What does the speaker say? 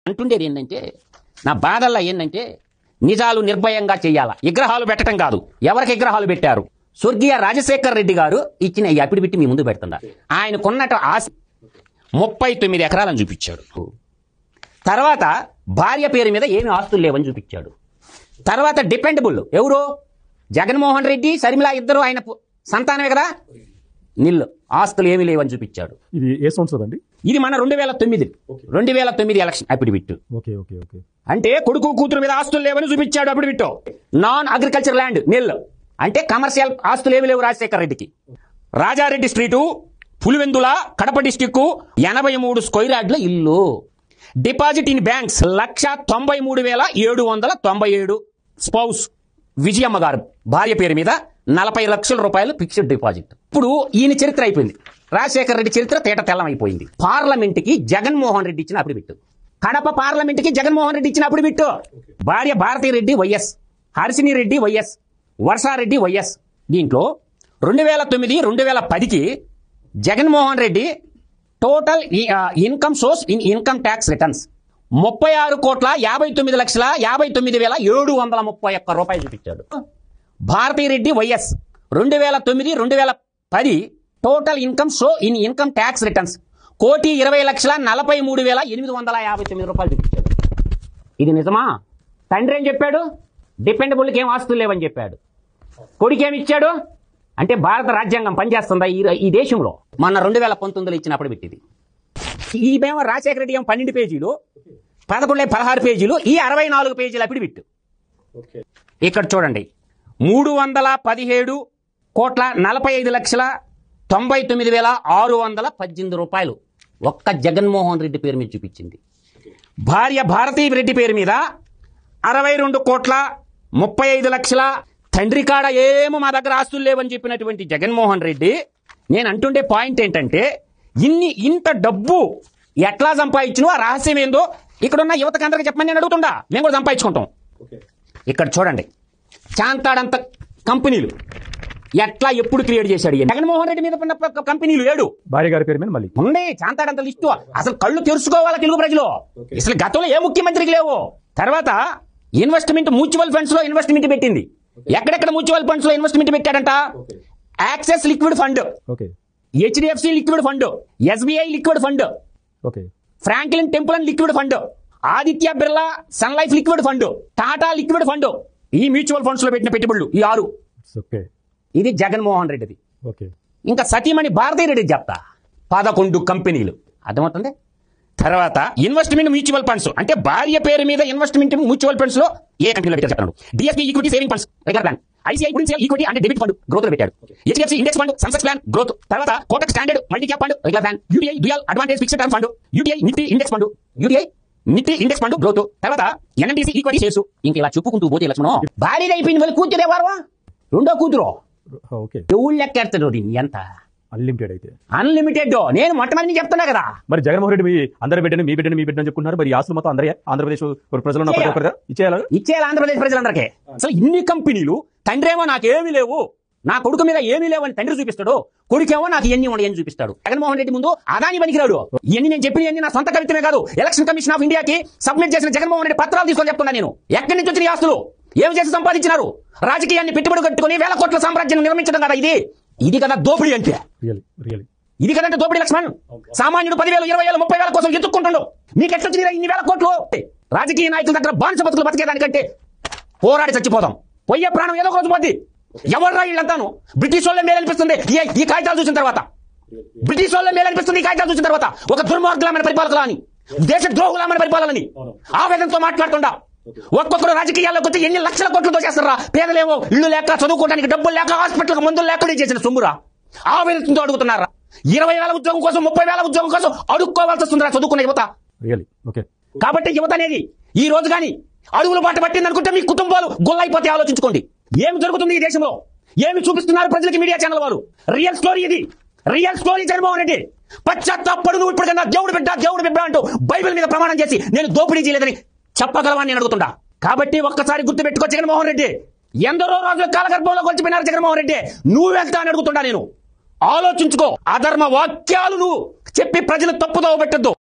అంటుండేది ఏంటంటే నా బాధల్లో ఏంటంటే నిజాలు నిర్భయంగా చేయాలా విగ్రహాలు పెట్టడం కాదు ఎవరికి విగ్రహాలు పెట్టారు స్వర్గీయ రాజశేఖర్ రెడ్డి గారు ఇచ్చిన ఈ అప్పిడి పెట్టి మీ ముందు పెడుతున్నా ఆయనకున్నట ఆశ ముప్పై తొమ్మిది ఎకరాలను చూపించాడు తర్వాత భార్య పేరు మీద ఏమి ఆస్తులు లేవని చూపించాడు తర్వాత డిపెండబుల్ ఎవరు జగన్మోహన్ రెడ్డి శర్మిల ఇద్దరు ఆయన పు- సంతానమే కదా నిల్లు ఆస్తులు ఏమీ లేవని చూపించాడు ఇది ఏ సంవత్సరం అండి ఇది మన రెండు వేల తొమ్మిది రెండు వేల తొమ్మిది ఎలక్షన్ అప్పుడు బిట్టు ఓకే ఓకే ఓకే అంటే కొడుకు కూతురు మీద ఆస్తులు లేవని చూపించాడు అప్పుడు బిట్టు నాన్ అగ్రికల్చర్ ల్యాండ్ నిల్ అంటే కమర్షియల్ ఆస్తులు ఏమి లేవు రాజశేఖర్ రెడ్డికి రాజారెడ్డి స్ట్రీటు పులివెందుల కడప డిస్టిక్ ఎనభై మూడు స్క్వైర్ యార్డ్ల ఇల్లు డిపాజిట్ ఇన్ బ్యాంక్స్ లక్ష తొంభై మూడు వేల ఏడు వందల తొంభై ఏడు స్పౌస్ విజయమ్మ గారు భార్య పేరు మీద నలభై లక్షల రూపాయలు ఫిక్స్డ్ డిపాజిట్ ఇప్పుడు ఈయన చరిత్ర అయిపోయింది రాజశేఖర రెడ్డి చరిత్ర తేట తెల్లమైపోయింది పార్లమెంట్ కి జగన్మోహన్ రెడ్డి ఇచ్చిన అప్పుడు బిట్టు కడప పార్లమెంట్ కి జగన్మోహన్ రెడ్డి ఇచ్చిన అప్పుడు బిట్టు భార్య Bharathi Reddy YS Harshini Reddy YS Varshareddy YS దీంట్లో రెండు వేల తొమ్మిది రెండు వేల పదికి Jaganmohan Reddy total income source in income tax returns ముప్పై ఆరు కోట్ల యాభై తొమ్మిది లక్షల యాభై తొమ్మిది వేల ఏడు వందల ముప్పై ఒక్క రూపాయలు చూపించాడు భారతీరెడ్డి వైఎస్ రెండు వేల తొమ్మిది రెండు వేల పది total income show in income tax returns కోటి ఇరవై లక్షల నలభై మూడు వేల ఎనిమిది వందల యాభై తొమ్మిది రూపాయలు చూపించాడు ఇది నిజమా తండ్రి ఏం చెప్పాడు డిపెండబుల్కి ఏం ఆస్తులు లేవని చెప్పాడు కొడుకేమి ఇచ్చాడు అంటే భారత రాజ్యాంగం పనిచేస్తుందా ఈ ఈ దేశంలో మొన్న రెండు వేల పంతొమ్మిదిలో ఇచ్చినప్పుడు పెట్టింది ఈ మేము రాజశేఖర రెడ్డి ఏమో పన్నెండు పేజీలు పదకొండు పదహారు పేజీలు ఈ అరవై నాలుగు పేజీలు అప్పుడు బిట్టు ఇక్కడ చూడండి మూడు వందల పదిహేడు కోట్ల నలభై ఐదు లక్షల తొంభై తొమ్మిది వేల ఆరు వందల పద్దెనిమిది రూపాయలు ఒక్క జగన్మోహన్ రెడ్డి పేరు మీద చూపించింది భార్య భారతీ రెడ్డి పేరు మీద అరవై రెండు కోట్ల ముప్పై ఐదు లక్షల తండ్రి కాడ ఏమో మా దగ్గర ఆస్తులు లేవని చెప్పినటువంటి జగన్మోహన్ రెడ్డి నేను అంటుండే పాయింట్ ఏంటంటే ఇన్ని ఇంత డబ్బు ఎట్లా సంపాదించును ఆ రహస్యం ఏందో ఇక్కడున్న యువతకి అందరికీ చెప్పమని నేను అడుగుతుండా మేము కూడా సంపాదించుకుంటాం ఇక్కడ చూడండి చాంతాడంత కంపెనీలు ఎట్లా ఎప్పుడు క్రియేట్ చేశాడు ఈయన? జగన్మోహన్ రెడ్డి మీద ఉన్న ప- కంపెనీలు ఏడు భార్య గారి పేరు మీద మళ్ళీ ఉంది చాంతాడంత లిస్టు అసలు కళ్ళు తెరుచుకోవాలా తెలుగు ప్రజలు అసలు గతంలో ఏ ముఖ్యమంత్రికి లేవు తర్వాత ఇన్వెస్ట్మెంట్ మ్యూచువల్ ఫండ్స్ లో ఇన్వెస్ట్మెంట్ పెట్టింది ఎక్కడెక్కడ మ్యూచువల్ ఫండ్స్ లో ఇన్వెస్ట్మెంట్ పెట్టాడంట Axis liquid fund okay HDFC liquid fund SBI liquid fund okay Franklin Temple liquid fund Aditya Birla Sun Life liquid fund Tata liquid fund ఈ మ్యూచువల్ ఫండ్స్ లో పెట్టిన పెట్టుబడులు ఈ ఆరు ఓకే ఇది జగన్మోహన్ రెడ్డిది ఓకే ఇంకా సతీమణి భారతీ రెడ్డి చెప్తా పదకొండు కంపెనీలు అర్థమవుతుంది తర్వాత ఇన్వెస్ట్మెంట్ మ్యూచువల్ ఫండ్స్ అంటే భార్య పేరు మీద ఇన్వెస్ట్మెంట్ మ్యూచువల్ ఫండ్స్ లో ఏ కంపెనీలో పెట్టారు చెప్తాను DSP equity saving funds regular plan ICI Principal equity అంటే డెబిట్ ఫండ్ గ్రోత్ లో పెట్టాడు HDFC index fund Sensex plan growth తర్వాత Kotak standard multi cap fund regular plan UTI dual advantage fixed term fund UTI Nifty index fund UTI Nifty index fund growth తర్వాత NMTC equity shares ఇంకా ఇలా చెప్పుకుంటూ పోతే లక్ష్మణం భార్య అయిపోయింది మళ్ళీ కూతురు ఎవరు రెండో కూతురు ఓకే ఎవరు లెక్కెడతాడు దీన్ని ఎంత అన్లిమిటెడ్ అయితే అన్లిమిటెడ్ నేను మొట్టమొదటి చెప్తున్నా కదా మరి జగన్మోహన్ రెడ్డి మీ అందరి బిడ్డని మీ బిడ్డని మీ బిడ్డని చెప్పుకుంటున్నారు మరి ఈ ఆస్తులు మొత్తం అందరే ఆంధ్రప్రదేశ్ ప్రజలు ఉన్న ప్రతి ఒక్కరు ఇచ్చేయాలి ఇచ్చేయాలి ఆంధ్రప్రదేశ్ ప్రజలందరికీ అసలు ఇన్ని కంపెనీలు తండ్రేమో నాకేమీ లేవు నా కొడుకు మీద ఏమీ లేవు అని తండ్రి చూపిస్తాడు కొడుకేమో నాకు ఎన్ని ఉన్నాయని చూపిస్తాడు జగన్మోహన్ రెడ్డి ముందు అదాని పనికిరాడు ఇవన్నీ నేను చెప్పిన నా సొంత కవిత్వమే కాదు ఎలక్షన్ కమిషన్ ఆఫ్ ఇండియాకి సబ్మిట్ చేసిన జగన్మోహన్ రెడ్డి పత్రాలు తీసుకొని చెప్తున్నా నేను ఎక్కడి నుంచి వచ్చిన ఈ ఆస్తులు ఏమి చేసి సంపాదించినారు రాజకీయాన్ని పెట్టుబడి కట్టుకుని వేల కోట్ల సామ్రాజ్యాన్ని నిర్మించడం కదా ఇది ఇది కదా దోపిడీ అంటే రియలీ రియలీ ఇది కదంటే దోపిడీ లక్ష్మణ్ సామాన్యుడు పదివేలు ఇరవై వేలు ముప్పై వేల కోసం ఎత్తుక్కుంటుండు మీకు ఎట్లా వచ్చినాయి ఇన్ని వేల కోట్లు రాజకీయ నాయకుల దగ్గర బానిస బతుకులు బతికేదానికంటే పోరాడి చచ్చిపోదాం పోయే ప్రాణం ఏదో ఒక రోజు పోద్ది ఎవర్రా వీళ్ళంతాను బ్రిటిష్ వాళ్ళే మేలు అనిపిస్తుంది ఈ- ఈ కాగితాలు చూసిన తర్వాత బ్రిటిష్ వాళ్ళే మేలు అనిపిస్తుంది ఈ కాగితాలు చూసిన తర్వాత ఒక దుర్మార్గులమైన పరిపాలకులా అని దేశ ద్రోహులమైన పరిపాలనని ఆవేదనతో మాట్లాడుతుండా ఒక్కొక్కరు రాజకీయాల్లోకి వచ్చి ఎన్ని లక్షల కోట్లు దోచేస్తారా పేదలేమో ఇల్లు లేక చదువుకోవడానికి డబ్బులు లేక హాస్పిటల్ మందులు లేకుండా చేసిన సొమ్మురా ఆవేదనతో అడుగుతున్నారా ఇరవై వేల ఉద్యోగం కోసం ముప్పై వేల ఉద్యోగం కోసం అడుక్కోవాల్సి వస్తుందిరా చదువుకున్న యువత రియలీ ఓకే కాబట్టి యువత అనేది ఈ రోజు కానీ అడుగులు బాట పట్టింది అనుకుంటే మీ కుటుంబాలు గొల్లైపోతే ఆలోచించుకోండి ఏమి జరుగుతుంది ఈ దేశంలో ఏమి చూపిస్తున్నారు ప్రజలకి మీడియా ఛానల్ వారు రియల్ స్టోరీ ఇది రియల్ స్టోరీ జగన్మోహన్ రెడ్డి పశ్చాత్తాపడు నువ్వు ఇప్పటికన్నా దేవుడు బిడ్డ దేవుడు బిడ్డ అంటూ బైబిల్ మీద ప్రమాణం చేసి నేను దోపిడీ చేయలేదని చెప్పగలవని నేను అడుగుతుండా కాబట్టి ఒక్కసారి గుర్తు పెట్టుకో జగన్మోహన్ రెడ్డి ఎందరో రోజుల కాలగర్భంలో కొలిచిపోయినారు జగన్మోహన్ రెడ్డి నువ్వు వెళ్తా అని అడుగుతుండా నేను ఆలోచించుకో అధర్మ వాక్యాలు నువ్వు చెప్పి ప్రజలు తప్పుదోవ పెట్టద్దు